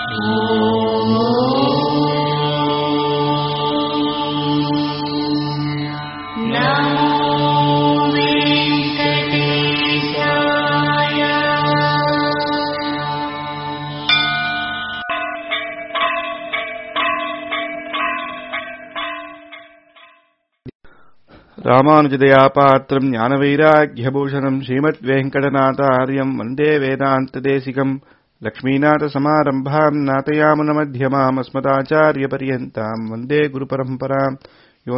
ராமானுஜதயா பாத்திரம் ஞானவைராக்கியபூஷணம் ஸ்ரீமத் வெங்கடநாதாரியம் வந்தே வேதாந்ததேசிகம் லக்ஷ்மீநாதசமாரம்பாம் நாதயாமுனமध्यமாம் अस्मदाचार्यपर्यन्ताम् वन्दे गुरुपरम्पराम् यो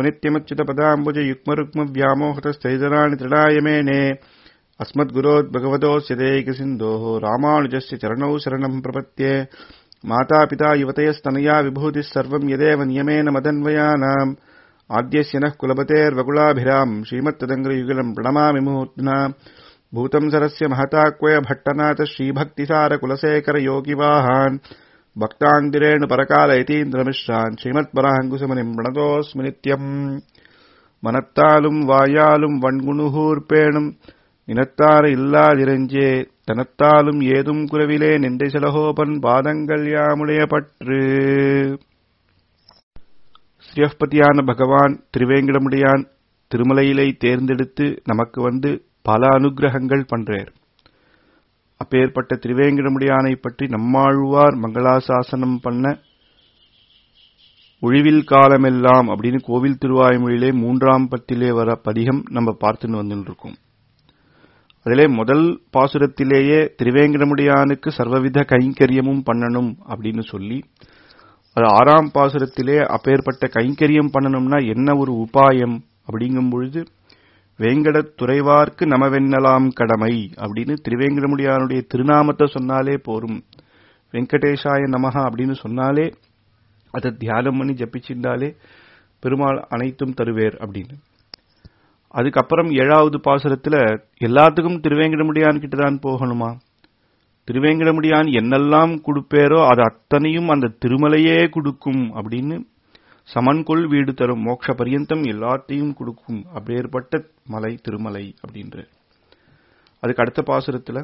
नित्यमच्युतपदाम्बुजयुग्मरुग्मव्यामोहतस्थैतराणि तृणाय मेने अस्मद्गुरोद्भगवतोऽस्य देयिकसिन्धोः रामानुजस्य चरणौ शरणम् प्रपद्ये मातापिता युवतयस्तनया विभूतिः सर्वम् यदेव नियमेन मदन्वयानाम् आद्यस्य नः कुलपतेर्वकुलाभिराम् श्रीमत्तदङ्ग्रयुगलम् प्रणमामि मुहूर्त्ना भूतम् सरस्य महताक्वय भट्टनाथ श्रीभक्तिसारकुलशेखरयोगिवाहान् भक्ताङ्गिरेणु परकाल यतीन्द्रमिश्रान् श्रीमत्पराङ्कुशमुनिम् प्रणतोऽस्मि नित्यम् மனத்தாலும் வாயாலும் வன்குணுகூர் பேணும் இனத்தார இல்லாதிரஞ்சே தனத்தாலும் ஏதும் குரவிலே நின்றை சிலகோபன் பாதங்கள் யாமுடைய பற்று ஸ்ரீயப்பதியான பகவான் திருவேங்கடமுடியான் திருமலையிலை தேர்ந்தெடுத்து நமக்கு வந்து பல அனுகிரகங்கள் பண்றார் அப்பேற்பட்ட திருவேங்கடமுடியானை பற்றி நம்மாழ்வார் மங்களாசாசனம் பண்ண ஒழிவில் காலமெல்லாம் அப்படின்னு கோவில் திருவாய்மொழியிலே மூன்றாம் பத்திலே வர பதிகம் நம்ம பார்த்துன்னு வந்துட்டு இருக்கோம் அதிலே முதல் பாசுரத்திலேயே திருவேங்கடமுடியானுக்கு சர்வவித கைங்கரியமும் பண்ணணும் அப்படின்னு சொல்லி அது ஆறாம் பாசுரத்திலே அப்பேற்பட்ட கைங்கரியம் பண்ணணும்னா என்ன ஒரு உபாயம் அப்படிங்கும் பொழுது வேங்கடத் துறைவார்க்கு நமவென்னலாம் கடமை அப்படின்னு திருவேங்கடமுடியானுடைய திருநாமத்தை சொன்னாலே போரும் வெங்கடேஷாய நமகா அப்படின்னு சொன்னாலே அதை தியானம் பண்ணி ஜப்பிச்சிருந்தாலே பெருமாள் அனைத்தும் தருவேர் அப்படின்னு அதுக்கப்புறம் ஏழாவது பாசுரத்துல எல்லாத்துக்கும் திருவேங்கடமுடியான் கிட்ட தான் போகணுமா திருவேங்கடமுடியான் என்னெல்லாம் கொடுப்பேரோ அது அத்தனையும் அந்த திருமலையே கொடுக்கும் அப்படின்னு சமன்கொள் வீடு தரும் மோட்ச பரியந்தம் எல்லாத்தையும் கொடுக்கும் அப்பேற்பட்ட மலை திருமலை அப்படின்ற அதுக்கு அடுத்த பாசுரத்துல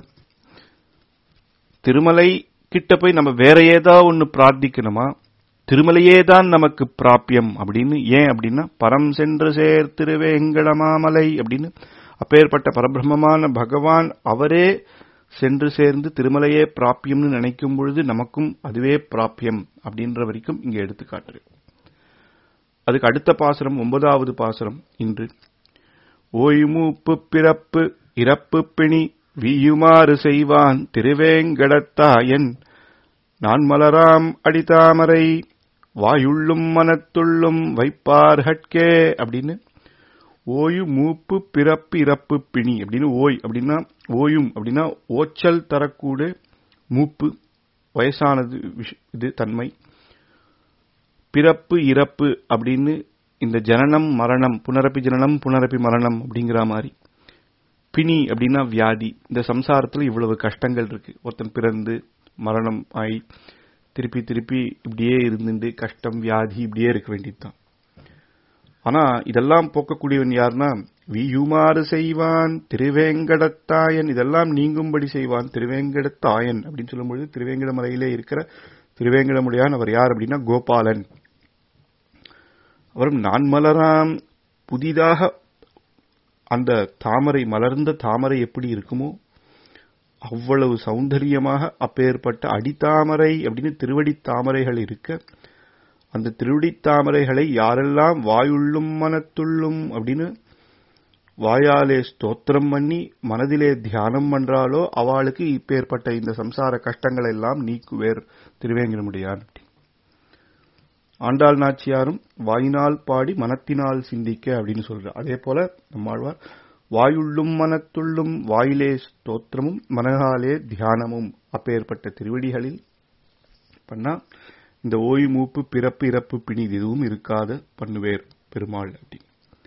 திருமலை கிட்ட போய் நம்ம வேற ஏதா ஒன்னு பிரார்த்திக்கணுமா திருமலையே தான் நமக்கு பிராபியம் அப்படின்னு ஏன் அப்படின்னா பரம் சென்று சேர் திருவேங்கடமாமலை அப்படின்னு அப்பேற்பட்ட பரபிரம்மமான பகவான் அவரே சென்று சேர்ந்து திருமலையே பிராபியம்னு நினைக்கும் பொழுது நமக்கும் அதுவே பிராபியம் அப்படின்ற வரைக்கும் இங்க எடுத்து காட்டுறேன் அதுக்கு அடுத்த பாசுரம் ஒன்பதாவது பாசுரம் இன்று ஓய்மூப்பு பிறப்பு இறப்பு பிணி வீயுமாறு செய்வான் திருவேங்கடத்தாயன் நான் மலராம் அடிதாமரை வாயுள்ளும் மனத்துள்ளும் வைப்பார்கட்கே அப்படின்னு ஓயு மூப்பு பிறப்பு இறப்பு பிணி அப்படின்னு ஓய் அப்படின்னா ஓயும் அப்படின்னா ஓச்சல் தரக்கூட மூப்பு வயசானது இது தன்மை பிறப்பு இறப்பு அப்படின்னு இந்த ஜனனம் மரணம் புனரப்பி ஜனனம் புனரப்பி மரணம் அப்படிங்கிற மாதிரி பிணி அப்படின்னா வியாதி இந்த சம்சாரத்துல இவ்வளவு கஷ்டங்கள் இருக்கு ஒருத்தன் பிறந்து மரணம் ஆகி திருப்பி திருப்பி இப்படியே இருந்துட்டு கஷ்டம் வியாதி இப்படியே இருக்க வேண்டியதுதான் ஆனா இதெல்லாம் போக்கக்கூடியவன் யாருன்னா வியுமாறு செய்வான் திருவேங்கடத்தாயன் இதெல்லாம் நீங்கும்படி செய்வான் திருவேங்கடத்தாயன் அப்படின்னு சொல்லும்பொழுது திருவேங்கட மலையிலே இருக்கிற திருவேங்கடமுடியான் அவர் யார் அப்படின்னா கோபாலன் அவரும் நான் மலராம் புதிதாக அந்த தாமரை மலர்ந்த தாமரை எப்படி இருக்குமோ அவ்வளவு சௌந்தரியமாக அப்பேற்பட்ட அடித்தாமரை அப்படின்னு திருவடி தாமரைகள் இருக்க அந்த திருவடி தாமரைகளை யாரெல்லாம் வாயுள்ளும் மனத்துள்ளும் அப்படின்னு வாயாலே ஸ்தோத்திரம் பண்ணி மனதிலே தியானம் பண்றாளோ அவளுக்கு இப்பேற்பட்ட இந்த சம்சார கஷ்டங்கள் எல்லாம் நீக்குவேர் திருவேங்கடமுடியான் ஆண்டாள் நாச்சியாரும் வாயினால் பாடி மனத்தினால் சிந்திக்க அப்படின்னு சொல்ற அதே போல நம்மாழ்வார் வாயுள்ளும் மனத்துள்ளும் வாயிலே ஸ்தோத்திரமும் மனகாலே தியானமும் அப்பேற்பட்ட திருவடிகளில் பண்ணா இந்த ஓய் மூப்பு பிறப்பு இறப்பு பிணி எதுவும் இருக்காத பண்ணுவேர் பெருமாள் அப்படி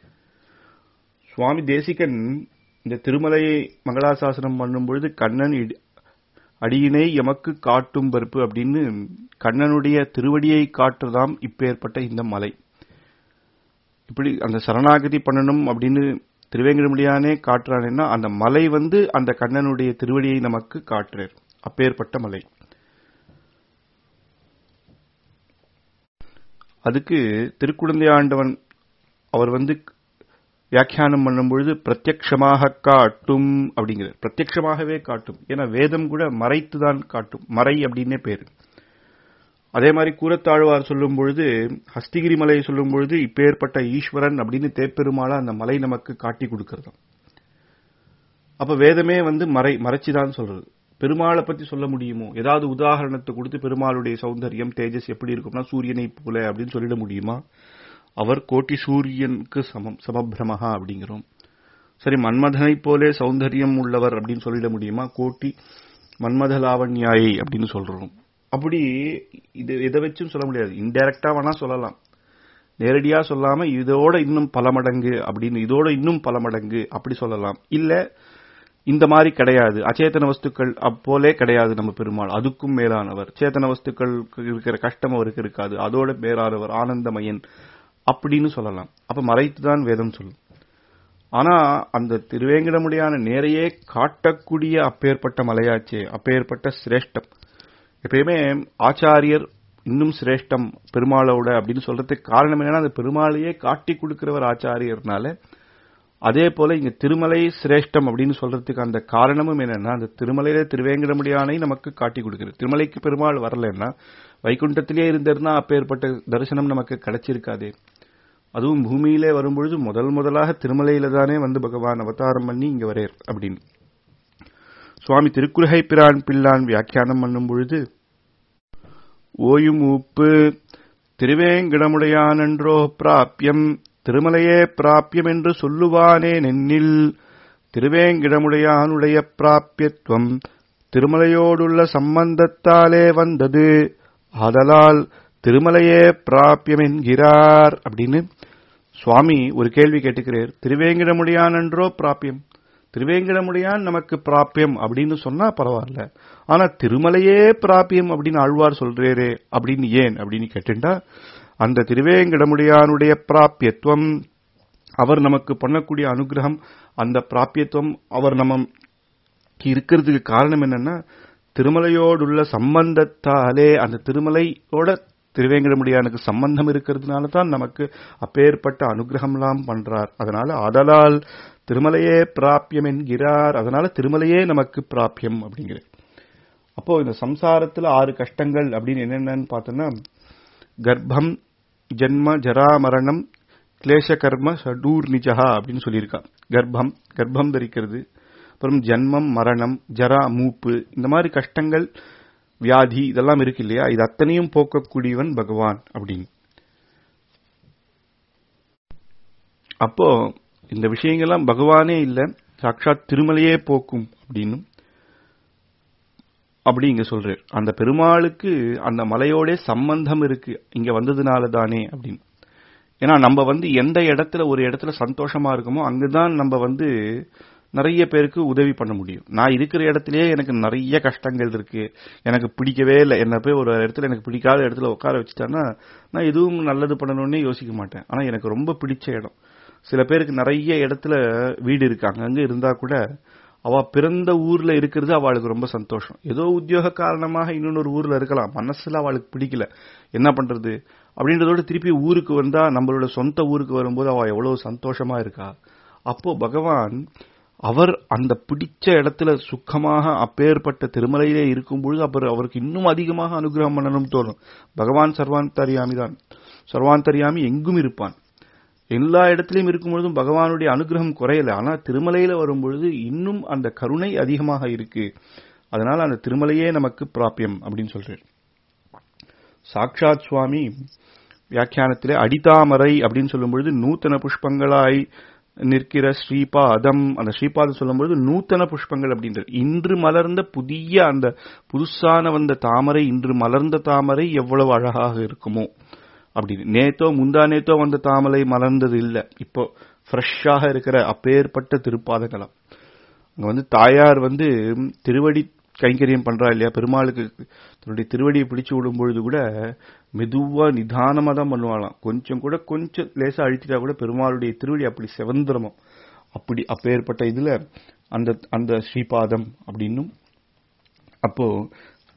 சுவாமி தேசிகன் இந்த திருமலையை மங்களாசாசனம் பண்ணும் பொழுது கண்ணன் அடியினை எமக்கு காட்டும் பருப்பு அப்படின்னு கண்ணனுடைய திருவடியை காட்டுறதாம் இப்பேற்பட்ட இந்த மலை இப்படி அந்த சரணாகதி பண்ணணும் அப்படின்னு திருவேங்கடமுடியானே காட்டுறானேன்னா அந்த மலை வந்து அந்த கண்ணனுடைய திருவடியை நமக்கு காட்டுறார் அப்பேற்பட்ட மலை அதுக்கு திருக்குழந்தை ஆண்டவன் அவர் வந்து வியாக்கியானம் பண்ணும் பொழுது பிரத்யக்ஷமாக காட்டும் அப்படிங்கிறது பிரத்யக்ஷமாகவே காட்டும் ஏன்னா வேதம் கூட மறைத்துதான் காட்டும் மறை அப்படின்னே பேரு அதே மாதிரி கூரத்தாழ்வார் சொல்லும் பொழுது ஹஸ்திகிரி மலையை சொல்லும் பொழுது இப்பேற்பட்ட ஈஸ்வரன் அப்படின்னு தேப்பெருமாளா அந்த மலை நமக்கு காட்டி கொடுக்கறதாம் அப்ப வேதமே வந்து மறை மறைச்சுதான் சொல்றது பெருமாளை பத்தி சொல்ல முடியுமோ ஏதாவது உதாரணத்தை கொடுத்து பெருமாளுடைய சௌந்தரியம் தேஜஸ் எப்படி இருக்கும்னா சூரியனை போல அப்படின்னு சொல்லிட முடியுமா அவர் கோட்டி சூரியனுக்கு சமம் சமபிரமஹா அப்படிங்கிறோம் சரி மன்மதனை போலே சௌந்தரியம் உள்ளவர் அப்படின்னு சொல்லிட முடியுமா கோட்டி மன்மத லாவண்யாயை அப்படின்னு சொல்றோம் அப்படி இது இதை வச்சும் சொல்ல முடியாது இன்டைரக்டா வேணா சொல்லலாம் நேரடியா சொல்லாம இதோட இன்னும் பல மடங்கு அப்படின்னு இதோட இன்னும் பல மடங்கு அப்படி சொல்லலாம் இல்ல இந்த மாதிரி கிடையாது அச்சேதன வஸ்துக்கள் அப்போலே கிடையாது நம்ம பெருமாள் அதுக்கும் மேலானவர் சேத்தன வஸ்துக்களுக்கு இருக்கிற கஷ்டம் அவருக்கு இருக்காது அதோட மேலானவர் ஆனந்தமயன் அப்படின்னு சொல்லலாம் அப்ப மறைத்துதான் வேதம் சொல்லும் ஆனா அந்த திருவேங்கடமுடியான நேரையே காட்டக்கூடிய அப்பேற்பட்ட மலையாச்சே அப்பேற்பட்ட சிரேஷ்டம் எப்பயுமே ஆச்சாரியர் இன்னும் சிரேஷ்டம் பெருமாளோட அப்படின்னு சொல்றதுக்கு காரணம் என்னன்னா அந்த பெருமாளையே காட்டி கொடுக்கிறவர் ஆச்சாரியர்னால அதே போல இங்க திருமலை சிரேஷ்டம் அப்படின்னு சொல்றதுக்கு அந்த காரணமும் என்னன்னா அந்த திருமலையில திருவேங்கடமுடியானை நமக்கு காட்டி கொடுக்கிறது திருமலைக்கு பெருமாள் வரலன்னா வைகுண்டத்திலே இருந்திருந்தா அப்பேற்பட்ட தரிசனம் நமக்கு கிடைச்சிருக்காதே அதுவும் பூமியிலே வரும்பொழுது முதல் முதலாக திருமலையில தானே வந்து பகவான் அவதாரம் பண்ணி இங்க வரேர் அப்படின்னு சுவாமி திருக்குறகை பிரான் பிள்ளான் வியாக்கியானம் பண்ணும் பொழுது ஓயும் உப்பு திருவேங்கிடமுடையானன்றோ பிராப்பியம் திருமலையே பிராப்பியம் என்று சொல்லுவானே நென்னில் திருவேங்கிடமுடையானுடைய பிராப்பியத்துவம் திருமலையோடுள்ள சம்பந்தத்தாலே வந்தது ஆதலால் திருமலையே பிராப்பியம் என்கிறார் அப்படின்னு சுவாமி ஒரு கேள்வி கேட்டுக்கிறார் திருவேங்கிடமுடியானன்றோ பிராப்பியம் திருவேங்கடமுடியான் நமக்கு பிராப்பியம் அப்படின்னு சொன்னா பரவாயில்ல ஆனா திருமலையே பிராப்பியம் அப்படின்னு ஆழ்வார் சொல்றேரே அப்படின்னு ஏன் அப்படின்னு கேட்டுண்டா அந்த திருவேங்கடமுடியானுடைய பிராப்பியத்துவம் அவர் நமக்கு பண்ணக்கூடிய அனுகிரகம் அந்த பிராப்பியத்துவம் அவர் நம்ம இருக்கிறதுக்கு காரணம் என்னன்னா திருமலையோடுள்ள சம்பந்தத்தாலே அந்த திருமலையோட திருவேங்கடமுடியானுக்கு சம்பந்தம் இருக்கிறதுனால தான் நமக்கு அப்பேற்பட்ட அனுகிரகம்லாம் பண்றார் அதனால அதலால் திருமலையே பிராப்பியம் என்கிறார் அதனால திருமலையே நமக்கு பிராப்பியம் அப்படிங்கிறது அப்போ இந்த சம்சாரத்துல ஆறு கஷ்டங்கள் அப்படின்னு என்னென்னு பார்த்தோம்னா கர்ப்பம் ஜென்ம ஜரா மரணம் கிளேச கர்ம ஷடூர் நிஜஹா அப்படின்னு சொல்லியிருக்கா கர்ப்பம் கர்ப்பம் தரிக்கிறது அப்புறம் ஜென்மம் மரணம் ஜரா மூப்பு இந்த மாதிரி கஷ்டங்கள் வியாதி இதெல்லாம் இருக்கு இல்லையா இது அத்தனையும் போக்கக்கூடியவன் பகவான் அப்படின்னு அப்போ இந்த விஷயங்கள்லாம் பகவானே இல்ல சாட்சாத் திருமலையே போக்கும் அப்படின்னு அப்படி இங்க சொல்றார் அந்த பெருமாளுக்கு அந்த மலையோட சம்பந்தம் இருக்கு இங்க வந்ததுனால தானே அப்படின்னு ஏன்னா நம்ம வந்து எந்த இடத்துல ஒரு இடத்துல சந்தோஷமா இருக்கோமோ அங்குதான் நம்ம வந்து நிறைய பேருக்கு உதவி பண்ண முடியும் நான் இருக்கிற இடத்துலயே எனக்கு நிறைய கஷ்டங்கள் இருக்கு எனக்கு பிடிக்கவே இல்லை என்ன போய் ஒரு இடத்துல எனக்கு பிடிக்காத இடத்துல உட்கார வச்சுட்டான்னா நான் எதுவும் நல்லது பண்ணணும்னே யோசிக்க மாட்டேன் ஆனா எனக்கு ரொம்ப பிடிச்ச இடம் சில பேருக்கு நிறைய இடத்துல வீடு இருக்காங்க அங்க இருந்தா கூட அவ பிறந்த ஊர்ல இருக்கிறது அவளுக்கு ரொம்ப சந்தோஷம் ஏதோ உத்தியோக காரணமாக இன்னொரு ஊர்ல இருக்கலாம் மனசுல அவளுக்கு பிடிக்கல என்ன பண்றது அப்படின்றதோட திருப்பி ஊருக்கு வந்தா நம்மளோட சொந்த ஊருக்கு வரும்போது அவ எவ்வளவு சந்தோஷமா இருக்கா அப்போ பகவான் அவர் அந்த பிடிச்ச இடத்துல சுக்கமாக அப்பேற்பட்ட திருமலையிலே இருக்கும் பொழுது அப்புறம் அவருக்கு இன்னும் அதிகமாக அனுகிரகம் பண்ணணும் தோணும் பகவான் சர்வாந்தரியாமி தான் சர்வாந்தரியாமி எங்கும் இருப்பான் எல்லா இடத்திலையும் இருக்கும் பொழுதும் பகவானுடைய அனுகிரகம் குறையல ஆனா திருமலையில வரும் பொழுது இன்னும் அந்த கருணை அதிகமாக இருக்கு அதனால அந்த திருமலையே நமக்கு பிராப்பியம் அப்படின்னு சொல்றாரு சாக்ஷாத் சுவாமி வியாக்கியானத்திலே அடிதாமரை அப்படின்னு சொல்லும் பொழுது நூத்தன புஷ்பங்களாய் நிற்கிற ஸ்ரீபாதம் அந்த ஸ்ரீபாதம் சொல்லும்பொழுது நூத்தன புஷ்பங்கள் அப்படின்றது இன்று மலர்ந்த புதிய அந்த புதுசான வந்த தாமரை இன்று மலர்ந்த தாமரை எவ்வளவு அழகாக இருக்குமோ அப்படின்னு நேத்தோ முந்தா நேத்தோ வந்த தாமரை மலர்ந்தது இல்ல இப்போ ஃப்ரெஷ்ஷாக இருக்கிற அப்பேற்பட்ட திருப்பாதங்களாம் அங்க வந்து தாயார் வந்து திருவடி கைங்கரியம் பண்றா இல்லையா பெருமாளுக்கு தன்னுடைய திருவடியை பிடிச்சு விடும் பொழுது கூட மெதுவா நிதானமா தான் பண்ணுவாளாம் கொஞ்சம் கூட கொஞ்சம் லேசா அழுத்திட்டா கூட பெருமாளுடைய திருவடி அப்படி செவந்திரமும் அப்படி அப்பேற்பட்ட இதுல அந்த அந்த ஸ்ரீபாதம் அப்படின்னும் அப்போ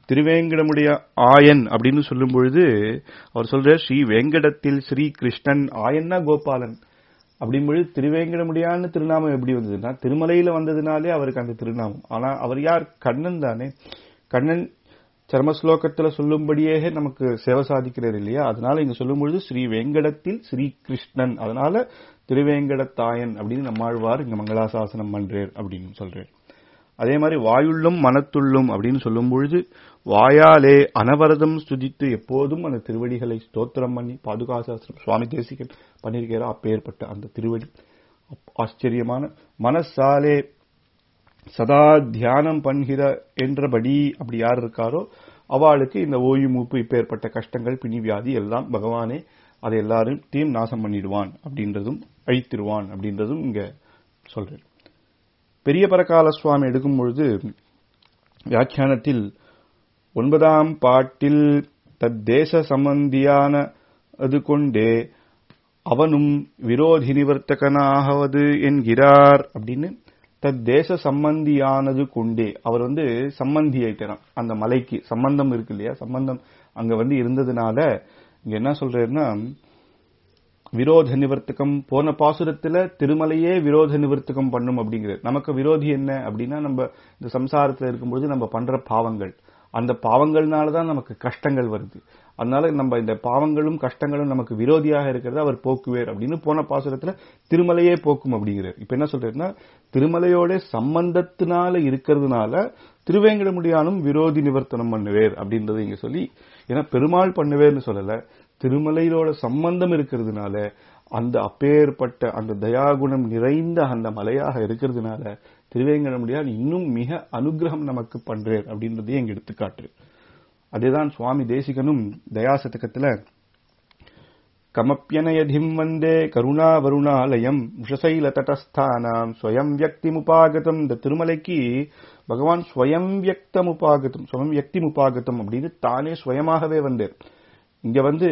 திருவேங்கடமுடைய ஆயன் அப்படின்னு சொல்லும் பொழுது அவர் சொல்ற ஸ்ரீ வேங்கடத்தில் ஸ்ரீ கிருஷ்ணன் ஆயன்னா கோபாலன் அப்படின்பொழுது திருவேங்கடமுடியான்னு திருநாமம் எப்படி வந்ததுன்னா திருமலையில வந்ததுனாலே அவருக்கு அந்த திருநாமம் ஆனா அவர் யார் கண்ணன் தானே கண்ணன் சர்மஸ்லோகத்துல சொல்லும்படியே நமக்கு சேவை சாதிக்கிறார் இல்லையா அதனால இங்க சொல்லும் பொழுது ஸ்ரீ வேங்கடத்தில் ஸ்ரீ கிருஷ்ணன் அதனால திருவேங்கடத்தாயன் அப்படின்னு நம்மாழ்வார் இங்க மங்களாசாசனம் பண்றார் அப்படின்னு சொல்றார் அதே மாதிரி வாயுள்ளும் மனத்துள்ளும் அப்படின்னு சொல்லும் பொழுது வாயாலே அனவரதம் ஸ்துதித்து எப்போதும் அந்த திருவடிகளை ஸ்தோத்திரம் பண்ணி பாதுகாசாஸ்திரம் சுவாமி தேசிகன் பண்ணியிருக்கிறார் அப்பேற்பட்ட அந்த திருவடி ஆச்சரியமான மனசாலே சதா தியானம் பண்ணுகிற என்றபடி அப்படி யார் இருக்காரோ அவளுக்கு இந்த ஓய்வு மூப்பு இப்பேற்பட்ட கஷ்டங்கள் பிணி வியாதி எல்லாம் பகவானே அதை எல்லாரும் தீம் நாசம் பண்ணிடுவான் அப்படின்றதும் அழித்திருவான் அப்படின்றதும் இங்க சொல்றேன் பெரிய பரகால சுவாமி எடுக்கும் பொழுது வியாக்கியானத்தில் ஒன்பதாம் பாட்டில் தத்தேச சம்பந்தியான அது கொண்டே அவனும் விரோதி நிவர்த்தகனாகவது என்கிறார் அப்படின்னு தத்தேச சம்பந்தியானது கொண்டே அவர் வந்து சம்பந்தி ஆயிட்டாராம் அந்த மலைக்கு சம்பந்தம் இருக்கு இல்லையா சம்பந்தம் அங்க வந்து இருந்ததுனால இங்க என்ன சொல்றாருன்னா விரோத நிவர்த்தகம் போன பாசுரத்துல திருமலையே விரோத நிவர்த்தகம் பண்ணும் அப்படிங்கிறது நமக்கு விரோதி என்ன அப்படின்னா நம்ம இந்த சம்சாரத்துல இருக்கும்பொழுது நம்ம பண்ற பாவங்கள் அந்த பாவங்கள்னாலதான் நமக்கு கஷ்டங்கள் வருது அதனால நம்ம இந்த பாவங்களும் கஷ்டங்களும் நமக்கு விரோதியாக இருக்கிறத அவர் போக்குவேர் அப்படின்னு போன பாசுரத்துல திருமலையே போக்கும் அப்படிங்கிறார் இப்ப என்ன சொல்றாருன்னா திருமலையோட சம்பந்தத்தினால இருக்கிறதுனால திருவேங்கடமுடியானும் விரோதி நிவர்த்தனம் பண்ணுவேர் அப்படின்றத இங்க சொல்லி ஏன்னா பெருமாள் பண்ணுவேர்னு சொல்லல திருமலையோட சம்பந்தம் இருக்கிறதுனால அந்த அப்பேற்பட்ட அந்த தயாகுணம் நிறைந்த அந்த மலையாக இருக்கிறதுனால திருவேங்கடமுடியான் இன்னும் மிக அனுகிரகம் நமக்கு பண்றேன் அப்படின்றதையும் இங்க எடுத்துக்காட்டு அதேதான் சுவாமி தேசிகனும் தயாசதகத்துல கமப்பியனயதிம் வந்தே கருணா வருணாலயம் விஷசைல தட்டஸ்தானாம் ஸ்வயம் வியக்தி முபாகதம் இந்த திருமலைக்கு பகவான் ஸ்வயம் வியக்தம் உபாகதம் ஸ்வயம் வியக்தி முபாகதம் அப்படின்னு தானே சுயமாகவே வந்தார் இங்க வந்து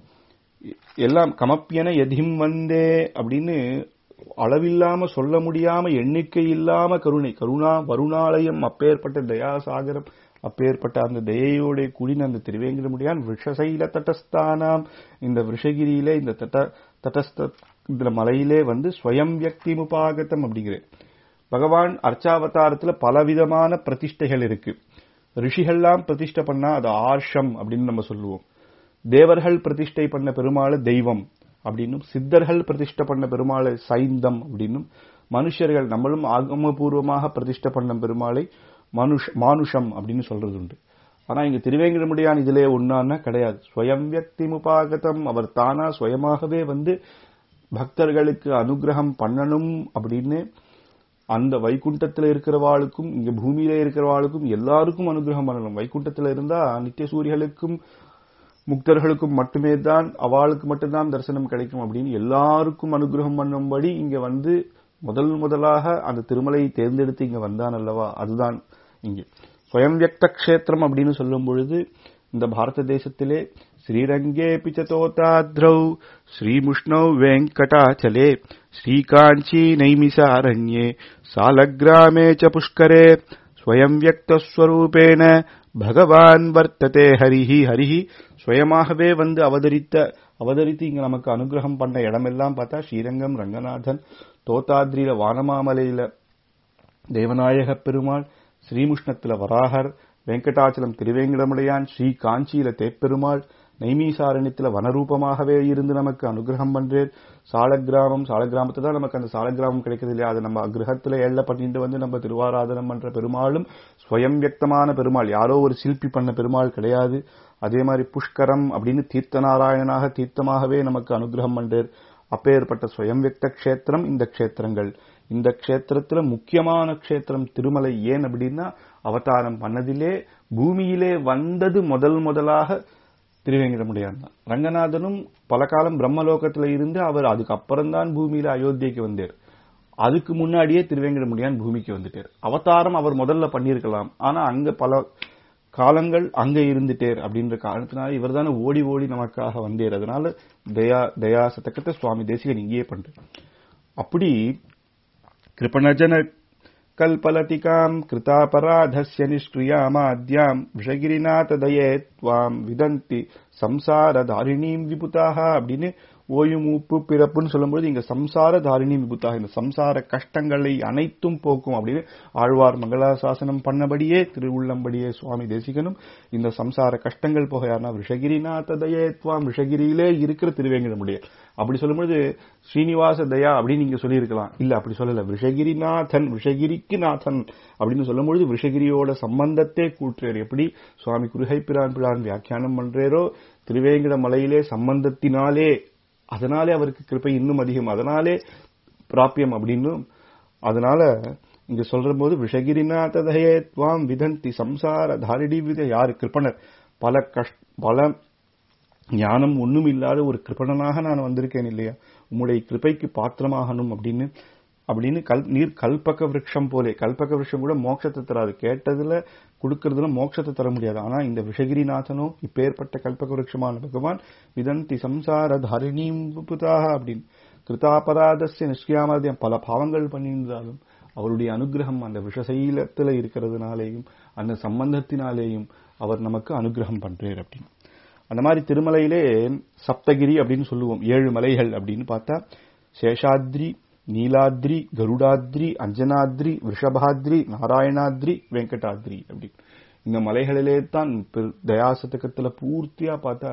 எல்லாம் கமப்பியன எதிம் வந்தே அப்படின்னு அளவில்லாம சொல்ல முடியாம எண்ணிக்கை இல்லாம கருணை கருணா வருணாலயம் அப்பேற்பட்ட தயாசாகரம் அப்பேற்பட்ட அந்த தயையோட கூடின அந்த திருவேங்கடமுடியான் விஷசைல தட்டஸ்தானாம் இந்த விஷகிரியிலே இந்த தட்ட தட்டஸ்த இந்த மலையிலே வந்து ஸ்வயம் வியக்தி முபாகத்தம் அப்படிங்கிறேன் பகவான் அர்ச்சாவதாரத்துல பலவிதமான பிரதிஷ்டைகள் இருக்கு ரிஷிகள்லாம் பிரதிஷ்டை பண்ணா அது ஆர்ஷம் அப்படின்னு நம்ம சொல்லுவோம் தேவர்கள் பிரதிஷ்டை பண்ண பெருமாள் தெய்வம் அப்படின்னும் சித்தர்கள் பிரதிஷ்டை பண்ண பெருமாளை சைந்தம் அப்படின்னும் மனுஷர்கள் நம்மளும் ஆகமபூர்வமாக பிரதிஷ்டை பண்ண பெருமாளை மனுஷ் மானுஷம் அப்படின்னு சொல்றது உண்டு ஆனா இங்க திருவேங்கடமுடியான் இதிலே ஒன்னான்னா கிடையாது ஸ்வயம் வியக்தி முபாகதம் அவர் தானா சுயமாகவே வந்து பக்தர்களுக்கு அனுகிரகம் பண்ணணும் அப்படின்னு அந்த வைகுண்டத்துல இருக்கிறவாளுக்கும் இங்க பூமியில இருக்கிறவாளுக்கும் எல்லாருக்கும் அனுகிரகம் பண்ணணும் வைகுண்டத்துல இருந்தா நித்திய சூரியர்களுக்கும் முக்தர்களுக்கும் மட்டுமே தான் அவளுக்கு மட்டும்தான் தரிசனம் கிடைக்கும் அப்படின்னு எல்லாருக்கும் அனுகிரகம் பண்ணும்படி இங்க வந்து முதல் முதலாக அந்த திருமலையை தேர்ந்தெடுத்து இங்க வந்தான் அல்லவா அதுதான் இங்கே ஸ்வயம் வியக்த கஷேத்திரம் அப்படின்னு சொல்லும் பொழுது இந்த பாரத தேசத்திலே ஸ்ரீரங்கே பிச்சதோதாத்ரௌ ஸ்ரீமுஷ்ணௌ வெங்கடாச்சலே ஸ்ரீகாஞ்சி நைமிசாரண்யே சாலக்கிராமே ச புஷ்கரே ஸ்வயம் வியக்தஸ்வரூபேண பகவான் வர்த்ததே ஹரிஹி ஹரிஹி சுயமாகவே வந்து அவதரித்த அவதரித்து இங்க நமக்கு அனுகிரகம் பண்ண இடமெல்லாம் பார்த்தா ஸ்ரீரங்கம் ரங்கநாதன் தோத்தாத்ரியில வானமாமலையில தேவநாயக பெருமாள் ஸ்ரீமுஷ்ணத்துல வராகர் வெங்கடாச்சலம் திருவேங்கடமுடையான் ஸ்ரீ காஞ்சியில தேப்பெருமாள் நைமீசாரண்யத்துல வனரூபமாகவே இருந்து நமக்கு அனுகிரகம் பண்றேன் சாலக்கிராமம் சாலக்கிராமத்துல தான் நமக்கு அந்த சாலக்கிராமம் கிடைக்கிறது இல்லையா அது நம்ம கிரகத்துல எள்ள பண்ணிட்டு வந்து நம்ம திருவாராதனம் பண்ற பெருமாளும் ஸ்வயம் வியக்தமான பெருமாள் யாரோ ஒரு சிற்பி பண்ண பெருமாள் கிடையாது அதே மாதிரி புஷ்கரம் அப்படின்னு தீர்த்த நாராயணாக தீர்த்தமாகவே நமக்கு அனுகிரகம் பண்றார் அப்பேற்பட்ட ஸ்வயம் வியக்த கஷேத்திரம் இந்த கஷேத்திரங்கள் இந்த கஷேத்திரத்துல முக்கியமான கஷேத்திரம் திருமலை ஏன் அப்படின்னா அவதாரம் பண்ணதிலே பூமியிலே வந்தது முதல் முதலாக திருவேங்கடமுடையான் தான் ரங்கநாதனும் பல காலம் பிரம்மலோகத்துல இருந்து அவர் அதுக்கு அப்புறம்தான் பூமியில அயோத்தியைக்கு வந்தார் அதுக்கு முன்னாடியே திருவேங்கடமுடியான் பூமிக்கு வந்துட்டார் அவதாரம் அவர் முதல்ல பண்ணியிருக்கலாம் ஆனா அங்க பல காலங்கள் அங்க இருந்துட்டேர் அப்படின்ற காரணத்தினால இவர் தானே ஓடி ஓடி நமக்காக வந்தேர் அதனால தயா தயா சதக்கத்தை சுவாமி தேசிகன் இங்கேயே பண்றார் அப்படி கிருபணஜன कल्पलतिकाम् कृतापराधस्य निष्क्रियामाद्याम् விஷகிரிநாததயே त्वाम् விதந்தி சம்சாரதாரிணீம் விபுதாக அப்படின்னு ஓயும் உப்பு பிறப்புன்னு சொல்லும்போது இங்க சம்சார தாரிணி விபுத்தாக இந்த சம்சார கஷ்டங்களை அனைத்தும் போக்கும் அப்படின்னு ஆழ்வார் மங்களாசாசனம் பண்ணபடியே திருவுள்ளம்படியே சுவாமி தேசிகனும் இந்த சம்சார கஷ்டங்கள் போக யாருன்னா விஷகிரிநாத தயே துவாம் விஷகிரியிலே இருக்கிற திருவேங்கடமுடைய அப்படி சொல்லும்போது ஸ்ரீனிவாச தயா அப்படின்னு நீங்க சொல்லியிருக்கலாம் இல்ல அப்படி சொல்லல விஷகிரிநாதன் விஷகிரிக்கு நாதன் அப்படின்னு சொல்லும்பொழுது விஷகிரியோட சம்பந்தத்தை கூட்டுறார் எப்படி சுவாமி குருகை பிரான் பிரான் வியாக்கியானம் பண்றேரோ திருவேங்கட மலையிலே சம்பந்தத்தினாலே அதனாலே அவருக்கு கிருப்பை இன்னும் அதிகம் அதனாலே பிராபியம் அப்படின்னு அதனால இங்க சொல்ற போது விஷகிரிநாததையே துவாம் விதந்தி சம்சார தாரிடி வித யாரு கிருப்பணர் பல கஷ்ட பல ஞானம் ஒண்ணும் இல்லாத ஒரு கிருப்பணனாக நான் வந்திருக்கேன் இல்லையா உம்முடைய கிருப்பைக்கு பாத்திரமாகணும் அப்படின்னு அப்படின்னு கல் நீர் கல்பக விரக்ஷம் போலே கல்பக விரக்ஷம் கூட மோட்சத்தை தராது கேட்டதுல கொடுக்கறதுல மோட்சத்தை தர முடியாது ஆனா இந்த விஷகிரிநாதனோ இப்பேற்பட்ட கல்பக விரக்ஷமான பகவான் விதந்தி சம்சார தரிணீம் புதாக அப்படின்னு கிருதாபராதசிய நிஷ்கியாமதியம் பல பாவங்கள் பண்ணியிருந்தாலும் அவருடைய அனுகிரகம் அந்த விஷசைலத்துல இருக்கிறதுனாலேயும் அந்த சம்பந்தத்தினாலேயும் அவர் நமக்கு அனுகிரகம் பண்றார் அப்படின்னு அந்த மாதிரி திருமலையிலே சப்தகிரி அப்படின்னு சொல்லுவோம் ஏழு மலைகள் அப்படின்னு பார்த்தா சேஷாத்ரி நீலாத்ரி கருடாத்ரி அஞ்சனாத்ரி ரிஷபாத்ரி நாராயணாத்ரி வெங்கடாத்ரி அப்படி இந்த மலைகளிலே தான் தயாசதகத்துல பூர்த்தியா பார்த்தா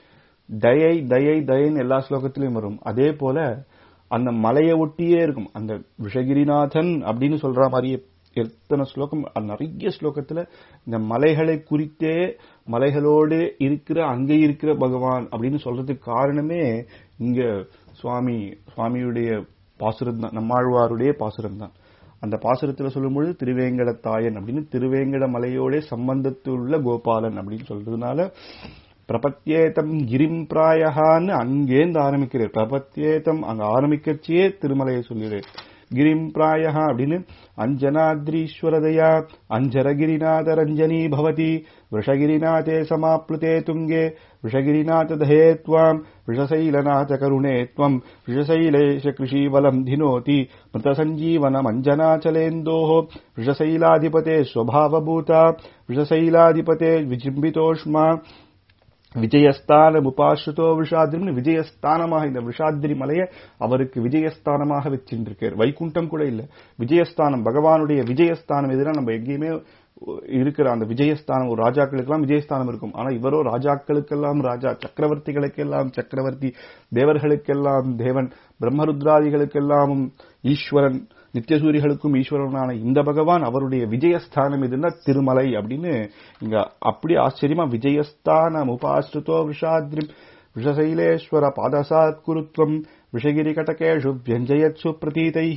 தயை தயை தயன்னு எல்லா ஸ்லோகத்திலையும் வரும் அதே போல அந்த மலையை ஒட்டியே இருக்கும் அந்த விஷகிரிநாதன் அப்படின்னு சொல்ற மாதிரியே எத்தனை ஸ்லோகம் நிறைய ஸ்லோகத்துல இந்த மலைகளை குறித்தே மலைகளோடு இருக்கிற அங்கே இருக்கிற பகவான் அப்படின்னு சொல்றதுக்கு காரணமே இங்க சுவாமி சுவாமியுடைய பாசுரம் தான் நம்மாழ்வாருடைய பாசுரம் தான் அந்த பாசுரத்துல சொல்லும்பொழுது திருவேங்கடத்தாயன் அப்படின்னு திருவேங்கட மலையோட சம்பந்தத்துள்ள கோபாலன் அப்படின்னு சொல்றதுனால பிரபத்தியேதம் கிரிம் பிராயகான்னு அங்கேந்து ஆரம்பிக்கிறார் பிரபத்தியேதம் அங்க ஆரம்பிக்கச்சியே திருமலையை சொல்லுறார் கிரிம் பிராயகா அப்படின்னு அஞ்சனாத்ரீஸ்வரதயா அஞ்சரகிரிநாத ரஞ்சனி பவதி விஷகிரிநாதே சமாப்ளுதே துங்கே விஷகிரிநாததே त्वाम् விஷசைலநாதகருணே त्वम् விஷசைலேஷ கிருஷீவலம் தினோதி मृतसञ्जीवनमञ्जनाचलेन्दोः விஷசைலாதிபதே ஸ்வபாவபூதா விஷசைலாதிபதே விஜிம்பிதோஷ்மா விஜயஸ்தானம் உபாசுதோ விஷாதிரின்னு விஜயஸ்தானமாக இந்த விஷாதிரி மலையை அவருக்கு விஜயஸ்தானமாக வச்சிருக்கார் வைகுண்டம் கூட இல்ல விஜயஸ்தானம் பகவானுடைய விஜயஸ்தானம் எதுனா நம்ம எங்கேயுமே இருக்கிற அந்த விஜயஸ்தானம் ஒரு ராஜாக்களுக்கெல்லாம் விஜயஸ்தானம் இருக்கும் ஆனா இவரோ ராஜாக்களுக்கெல்லாம் ராஜா சக்கரவர்த்திகளுக்கெல்லாம் சக்கரவர்த்தி தேவர்களுக்கெல்லாம் தேவன் பிரம்மருத்ராதிகளுக்கெல்லாம் ஈஸ்வரன் நித்தியசூரிகளுக்கும் ஈஸ்வரனான இந்த பகவான் அவருடைய விஜயஸ்தானம் எதுன்னா திருமலை அப்படின்னு இங்க அப்படி ஆச்சரியமா விஜயஸ்தானம் உபாஸ்ருதோ விஷாத்ரி விஷசைலேஸ்வர பாதசாத் குருத்வம் விஷகிரி கட்டகேஷு வியஞ்சயத்சு பிரதீதைः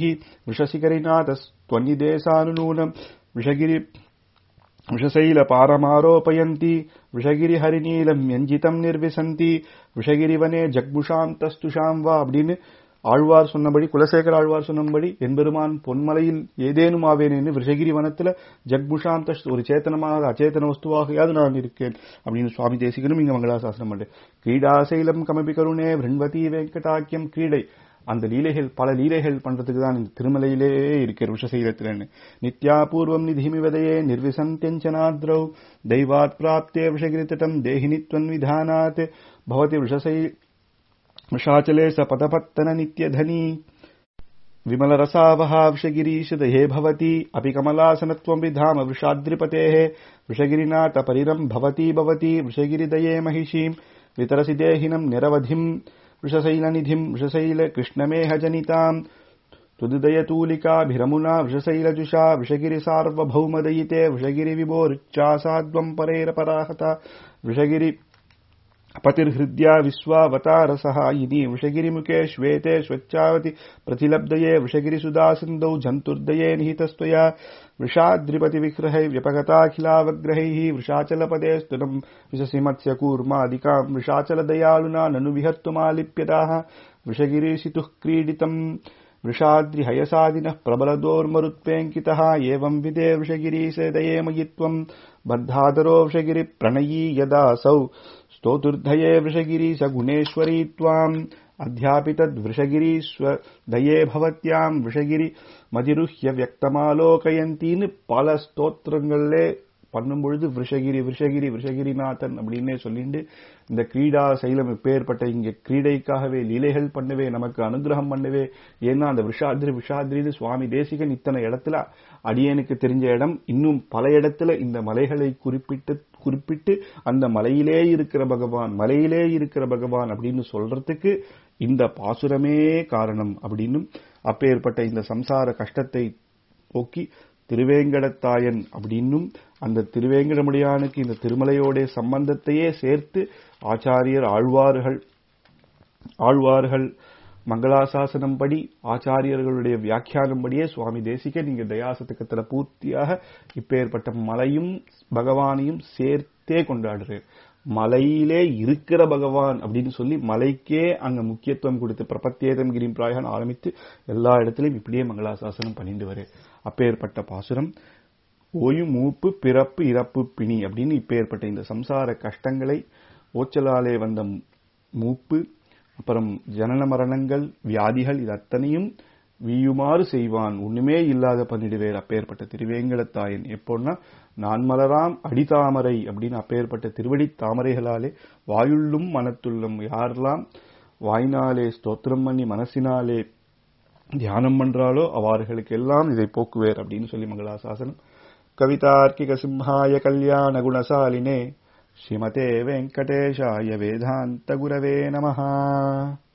விஷசிகரிநாதஸ்த்வன்னிதேசானுநூனம் விஷகிரி விஷசைல பாரமாரோபயந்தி விஷகிரி ஹரிநீலம் யஞ்சிதம் நிர்விசந்தி விஷகிரிவனே ஜக்புஷாந்தஸ்துஷாம் வா அப்படின்னு ஆழ்வார் சொன்னபடி குலசேகர ஆழ்வார் சொன்னபடி என்பெருமான் பொன்மலையில் ஏதேனும் ஆவேன் விஷகிரி வனத்துல ஜக்புஷாம் தஷ் ஒரு சேத்தனமாக அச்சேதன வஸ்துவாகையாவது நான் இருக்கேன் அப்படின்னு சுவாமி தேசிகனும் இங்க மங்களாசாசனம் பண்ணு கிரீடாசைலம் கமபி கருணே பிரண்வதி வெங்கடாக்கியம் கிரீடை அந்த லீலைகள் பல லீலைகள் பண்றதுக்கு தான் இந்த திருமலையிலே இருக்கிற விஷசைலத்திலன்னு நித்யாபூர்வம் நிதிமி விதையே நிர்விசந்தியஞ்சனாத்ரௌ தெய்வாத் பிராப்தே விஷகிரித்தடம் தேகினித்வன் விதானாத் பவதி விஷசை वृषाचले स पदपत्तन नित्यधनी विमलरसावहा विषगिरीशदये भवति अपि कमलासनत्वं विधाम वृषाद्रिपतेः वृषगिरिनाथ परिरम् भवती भवति वृषगिरिदये महिषीम् वितरसि देहिनम् निरवधिम् वृषशैलनिधिम् वृषशैलकृष्णमेहजनिताम् तुदिदयतूलिकाभिरमुना वृषशैलजुषा वृषगिरिसार्वभौमदयिते वृषगिरिविभोरुच्चासाद्वम् परेरपराहता वृषगिरि पतिर्हृद्या विश्वावतारसहायिनी वृषगिरिमुखे श्वेते स्वच्छावति प्रतिलब्धये वृषगिरिसुदासिन्दौ जन्तुर्दये निहितस्त्वया वृषाद्रिपतिविग्रहै व्यपगताखिलावग्रहैः वृषाचलपदे स्तुनम् विशसिमत्स्य कूर्मादिकाम् वृषाचलदयालुना ननु विहर्तुमालिप्यताः वृषगिरीशितुः क्रीडितम् वृषाद्रिहयसादिनः प्रबलदोर्मरुत्पेङ्कितः एवम् विदे वृषगिरीशदये मयि त्वम् बद्धादरो वृषगिरिप्रणयी यदासौ स्तोतुर्धये वृषगिरी स गुणेश्वरी त्वाम् அத்தியாபிதத் விஷகிரீஸ்வ தயே பவத்யாம் விஷகிரி மதிருஹ்ய வியக்தமாலோகயந்தின்னு பல ஸ்தோத்திரங்கள்லே பண்ணும் பொழுது விஷகிரி விஷகிரி விஷகிரிநாதன் அப்படின்னே சொல்லிட்டு இந்த கிரீடா சைலம் இப்பேற்பட்ட இங்க கிரீடைக்காகவே லீலைகள் பண்ணவே நமக்கு அனுகிரகம் பண்ணவே ஏன்னா அந்த விஷாதிரி விஷாதிரின்னு சுவாமி தேசிகன் இத்தனை இடத்துல அடியனுக்கு தெரிஞ்ச இடம் இன்னும் பல இடத்துல இந்த மலைகளை குறிப்பிட்டு குறிப்பிட்டு அந்த மலையிலே இருக்கிற பகவான் மலையிலே இருக்கிற பகவான் அப்படின்னு சொல்றதுக்கு இந்த பாசுரமே காரணம் அப்படின்னும் அப்பேற்பட்ட இந்த சம்சார கஷ்டத்தை போக்கி திருவேங்கடத்தாயன் அப்படின்னும் அந்த திருவேங்கடமுடியானுக்கு இந்த திருமலையோட சம்பந்தத்தையே சேர்த்து ஆச்சாரியர் ஆழ்வார்கள் ஆழ்வார்கள் மங்களாசாசனம் படி ஆச்சாரியர்களுடைய வியாக்கியானம் படியே சுவாமி தேசிகன் இங்க தயாசத்துக்கத்துல பூர்த்தியாக இப்பேற்பட்ட மலையும் பகவானையும் சேர்த்தே கொண்டாடுறார் மலையிலே இருக்கிற பகவான் அப்படின்னு சொல்லி மலைக்கே அங்க முக்கியத்துவம் கொடுத்து பிரபத்தியேதம் கிரிம் பிராயகன் ஆரம்பித்து எல்லா இடத்திலையும் இப்படியே மங்களாசாசனம் பண்ணிட்டு வரு அப்பேற்பட்ட பாசுரம் ஓயு மூப்பு பிறப்பு இறப்பு பிணி அப்படின்னு இப்பேற்பட்ட இந்த சம்சார கஷ்டங்களை ஓச்சலாலே வந்த மூப்பு அப்புறம் ஜனன மரணங்கள் வியாதிகள் இது அத்தனையும் வீயுமாறு செய்வான் ஒண்ணுமே இல்லாத பண்ணிடுவேர் அப்பேற்பட்ட திருவேங்கடத்தாயன் எப்போன்னா நான் மலராம் அடிதாமரை அப்படின்னு அப்பேற்பட்ட திருவடி தாமரைகளாலே வாயுள்ளும் மனத்துள்ளும் யாரெல்லாம் வாய்னாலே ஸ்தோத்திரம் பண்ணி மனசினாலே தியானம் பண்றாலோ அவர்களுக்கு எல்லாம் இதை போக்குவேர் அப்படின்னு சொல்லி மங்களாசாசனம் கவிதார்க்கிக சிம்ஹாய கல்யாண குணசாலினே ஸ்ரீமதே வெங்கடேஷாய வேதாந்த குரவே நமஹா